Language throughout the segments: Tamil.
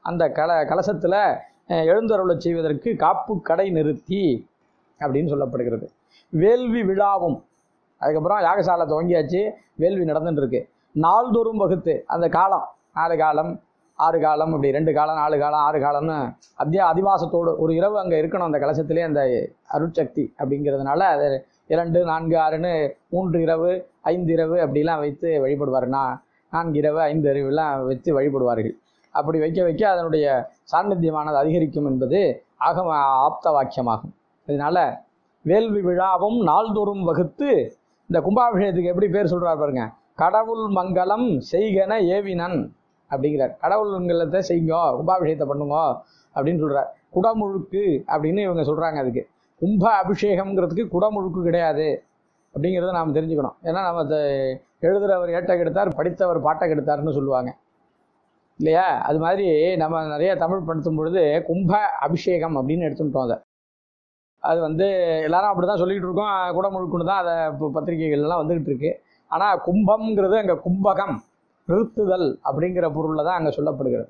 அந்த கல கலசத்தில் எழுந்தருளச் செய்வதற்கு காப்பு கடை நிறுத்தி அப்படின்னு சொல்லப்படுகிறது வேள்வி விழாவும் அதுக்கப்புறம் யாகசாலை துவங்கியாச்சு வேள்வி நடந்துட்டு இருக்கு நாள்தோறும் வகுத்து அந்த காலம் நாலு காலம் ஆறு காலம் இப்படி ரெண்டு காலம் நாலு காலம் ஆறு காலம்னு அப்படியே அதிவாசத்தோடு ஒரு இரவு அங்கே இருக்கணும் அந்த கலசத்திலே அந்த அருட்சக்தி அப்படிங்கிறதுனால அது இரண்டு நான்கு ஆறுன்னு மூன்று இரவு ஐந்து இரவு அப்படிலாம் வைத்து வழிபடுவார் நான் நான்கு இரவு ஐந்து இரவுலாம் வைத்து வழிபடுவார்கள் அப்படி வைக்க வைக்க அதனுடைய சாநித்தியமானது அதிகரிக்கும் என்பது ஆகம ஆப்த வாக்கியமாகும் இதனால வேள்வி விழாவும் நாள்தோறும் வகுத்து இந்த கும்பாபிஷேகத்துக்கு எப்படி பேர் சொல்றார் பாருங்க கடவுள் மங்களம் செய்கன ஏவினன் அப்படிங்கிறார் கடவுள் மங்களத்தை செய்யுங்க கும்பாபிஷேகத்தை பண்ணுங்க அப்படின்னு சொல்றார் குடமுழுக்கு அப்படின்னு இவங்க சொல்றாங்க அதுக்கு கும்ப அபிஷேகம்ங்கிறதுக்கு குடமுழுக்கு கிடையாது அப்படிங்கிறத நாம் தெரிஞ்சுக்கணும் ஏன்னா நம்ம த- எழுதுறவர் ஏட்ட கெடுத்தார் படித்தவர் பாட்டை கெடுத்தார்னு சொல்லுவாங்க இல்லையா அது மாதிரி நம்ம நிறைய தமிழ் படுத்தும் பொழுது கும்ப அபிஷேகம் அப்படின்னு எடுத்துட்டோம் அதை அது வந்து எல்லாரும் அப்படி தான் சொல்லிக்கிட்டு இருக்கோம் குடமுழுக்குன்னு தான் அதை இப்போ பத்திரிகைகள்லாம் வந்துக்கிட்டு இருக்கு ஆனால் கும்பம்ங்கிறது அங்கே கும்பகம் நிறுத்துதல் அப்படிங்கிற பொருளில் தான் அங்கே சொல்லப்படுகிறது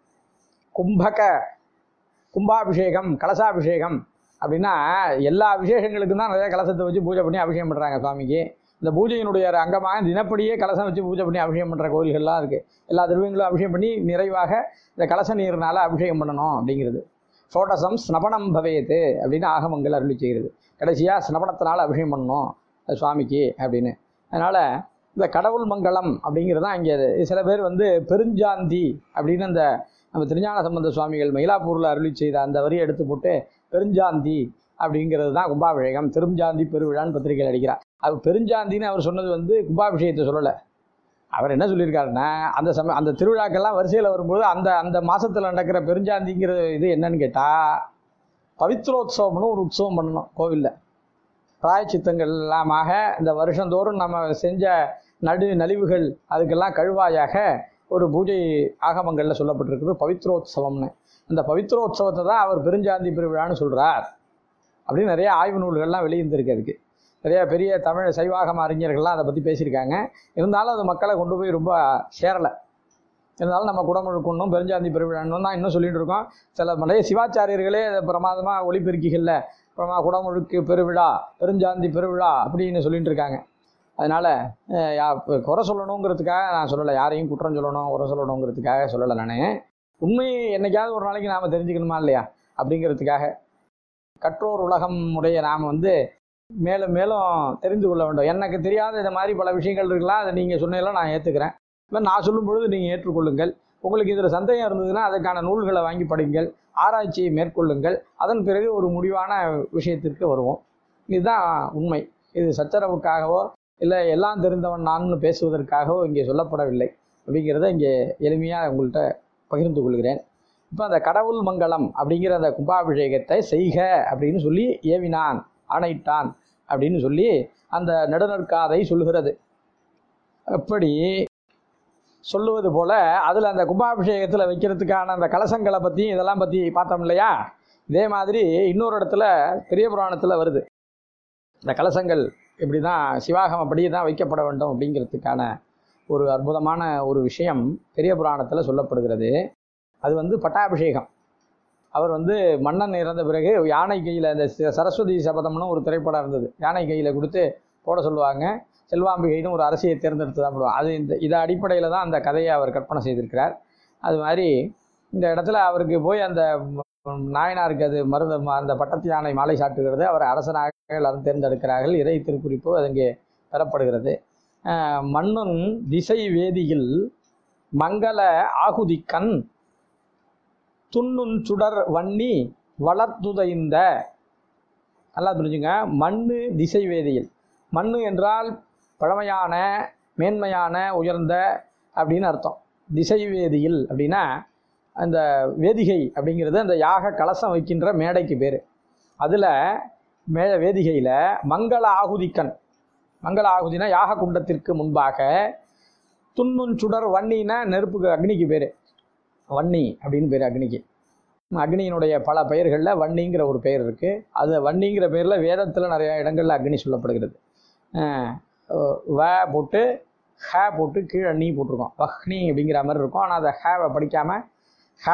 கும்பக கும்பாபிஷேகம் கலசாபிஷேகம் அப்படின்னா எல்லா விசேஷங்களுக்கும் தான் நிறைய கலசத்தை வச்சு பூஜை பண்ணி அபிஷேகம் பண்ணுறாங்க சுவாமிக்கு இந்த பூஜையினுடைய ஒரு அங்கமாக தினப்படியே கலசம் வச்சு பூஜை பண்ணி அபிஷேகம் பண்ணுற கோயில்கள்லாம் இருக்குது எல்லா திரவியங்களும் அபிஷேகம் பண்ணி நிறைவாக இந்த கலச நீர்னால அபிஷேகம் பண்ணணும் அப்படிங்கிறது சோடசம் ஸ்னபனம் பவேத்து அப்படின்னு ஆகமங்கள் அருளி செய்கிறது கடைசியாக ஸ்னபனத்தினால அபிஷேகம் பண்ணணும் அது சுவாமிக்கு அப்படின்னு அதனால் இந்த கடவுள் மங்களம் அப்படிங்கிறது தான் இங்கே சில பேர் வந்து பெருஞ்சாந்தி அப்படின்னு அந்த நம்ம திருஞான சம்பந்த சுவாமிகள் மயிலாப்பூரில் அருளி செய்த அந்த வரியை எடுத்து போட்டு பெருஞ்சாந்தி அப்படிங்கிறது தான் கும்பாபிஷேகம் திருஞ்சாந்தி பெருவிழான்னு பத்திரிகையில் அடிக்கிறார் அது பெருஞ்சாந்தின்னு அவர் சொன்னது வந்து கும்பாபிஷேகத்தை சொல்லலை அவர் என்ன சொல்லியிருக்காருன்னா அந்த சமயம் அந்த திருவிழாக்கெல்லாம் வரிசையில் வரும்போது அந்த அந்த மாசத்துல நடக்கிற பெருஞ்சாந்திங்கிற இது என்னன்னு கேட்டால் பவித்ரோத்சவம்னு ஒரு உற்சவம் பண்ணணும் கோவிலில் பிராயச்சித்தங்கள் எல்லாமாக இந்த வருஷந்தோறும் நம்ம செஞ்ச நடு நலிவுகள் அதுக்கெல்லாம் கழுவாயாக ஒரு பூஜை ஆகமங்களில் சொல்லப்பட்டிருக்குது பவித்ரோத்சவம்னு அந்த பவித்ரோத்சவத்தை தான் அவர் பெருஞ்சாந்தி பெருவிழான்னு சொல்கிறார் அப்படின்னு நிறைய ஆய்வு நூல்கள்லாம் வெளியிருந்திருக்கு அதுக்கு நிறைய பெரிய தமிழ் சைவாகம அறிஞர்கள்லாம் அதை பற்றி பேசியிருக்காங்க இருந்தாலும் அது மக்களை கொண்டு போய் ரொம்ப சேரலை இருந்தாலும் நம்ம குடமுழுக்கணும் பெருஞ்சாந்தி பெருவிழான்னு தான் இன்னும் சொல்லிட்டு இருக்கோம் சில நிறைய சிவாச்சாரியர்களே அதை பிரமாதமாக ஒளிபெருக்கிகளில் அப்புறமா குடமுழுக்கு பெருவிழா பெருஞ்சாந்தி பெருவிழா அப்படின்னு சொல்லிட்டு இருக்காங்க அதனால் குறை சொல்லணுங்கிறதுக்காக நான் சொல்லலை யாரையும் குற்றம் சொல்லணும் குறை சொல்லணுங்கிறதுக்காக சொல்லலை நான் உண்மையை என்னைக்காவது ஒரு நாளைக்கு நாம் தெரிஞ்சுக்கணுமா இல்லையா அப்படிங்கிறதுக்காக கற்றோர் உலகம் உடைய நாம் வந்து மேலும் மேலும் தெரிந்து கொள்ள வேண்டும் எனக்கு தெரியாத இந்த மாதிரி பல விஷயங்கள் இருக்கலாம் அதை நீங்கள் சொன்னதெல்லாம் நான் ஏற்றுக்கிறேன் இல்லை நான் சொல்லும் பொழுது நீங்கள் ஏற்றுக்கொள்ளுங்கள் உங்களுக்கு இதில் சந்தேகம் இருந்ததுன்னா அதுக்கான நூல்களை வாங்கி படியுங்கள் ஆராய்ச்சியை மேற்கொள்ளுங்கள் அதன் பிறகு ஒரு முடிவான விஷயத்திற்கு வருவோம் இதுதான் உண்மை இது சச்சரவுக்காகவோ இல்லை எல்லாம் தெரிந்தவன் நான்னு பேசுவதற்காகவோ இங்கே சொல்லப்படவில்லை அப்படிங்கிறத இங்கே எளிமையாக உங்கள்கிட்ட பகிர்ந்து கொள்கிறேன் இப்போ அந்த கடவுள் மங்களம் அப்படிங்கிற அந்த கும்பாபிஷேகத்தை செய்க அப்படின்னு சொல்லி ஏவினான் ஆணையிட்டான் அப்படின்னு சொல்லி அந்த நடுநற்காதை சொல்கிறது அப்படி சொல்லுவது போல அதில் அந்த கும்பாபிஷேகத்தில் வைக்கிறதுக்கான அந்த கலசங்களை பற்றி இதெல்லாம் பற்றி பார்த்தோம் இல்லையா இதே மாதிரி இன்னொரு இடத்துல பெரிய புராணத்தில் வருது இந்த கலசங்கள் இப்படி தான் சிவாகமப்படி தான் வைக்கப்பட வேண்டும் அப்படிங்கிறதுக்கான ஒரு அற்புதமான ஒரு விஷயம் பெரிய புராணத்தில் சொல்லப்படுகிறது அது வந்து பட்டாபிஷேகம் அவர் வந்து மன்னன் இறந்த பிறகு யானை கையில் இந்த ச- சரஸ்வதி சபதம்னு ஒரு திரைப்படம் இருந்தது யானை கையில் கொடுத்து போட சொல்லுவாங்க செல்வாம்பிகைன்னு ஒரு அரசியை தேர்ந்தெடுத்து தான் போடுவாங்க அது இந்த இதை அடிப்படையில் தான் அந்த கதையை அவர் கற்பனை செய்திருக்கிறார் அது மாதிரி இந்த இடத்துல அவருக்கு போய் அந்த ம், நாயனாருக்கு அது மருந்த அந்த பட்டத்து யானை மாலை சாட்டுகிறது அவர் அரசனாக எல்லாரும் தேர்ந்தெடுக்கிறார்கள் இறை திருக்குறிப்பு அது இங்கே பெறப்படுகிறது அஹ், மன்னன் திசை வேதியில் மங்கள ஆகுதி கண் துண்ணுன் சுடர் வன்னி வளர்த்துதைந்த நல்லா புரிஞ்சுங்க மண்ணு திசை வேதியில் மண்ணு என்றால் பழமையான மேன்மையான உயர்ந்த அப்படின்னு அர்த்தம் திசை வேதியில் அப்படின்னா அந்த வேதிகை அப்படிங்கிறது அந்த யாக கலசம் வைக்கின்ற மேடைக்கு பேர் அதில் மே வேதிகையில் மங்கள ஆகுதிக்கண் மங்கள ஆகுதினா யாக குண்டத்திற்கு முன்பாக துண்ணுன் சுடர் வன்னின்னா நெருப்புக்கு அக்னிக்கு பேர் வன்னி அப்படின்னு பேர் அக்னிக்கு அக்னியினுடைய பல பெயர்களில் வன்னிங்கிற ஒரு பெயர் இருக்குது அது வன்னிங்கிற பேரில் வேதத்தில் நிறைய இடங்களில் அக்னி சொல்லப்படுகிறது அஹ் வ போட்டு ஹ போட்டு கீழே நீ போட்டிருக்கோம் வஹ்னி அப்படிங்கிற மாதிரி இருக்கும் ஆனால் அதை ஹேவை படிக்காமல்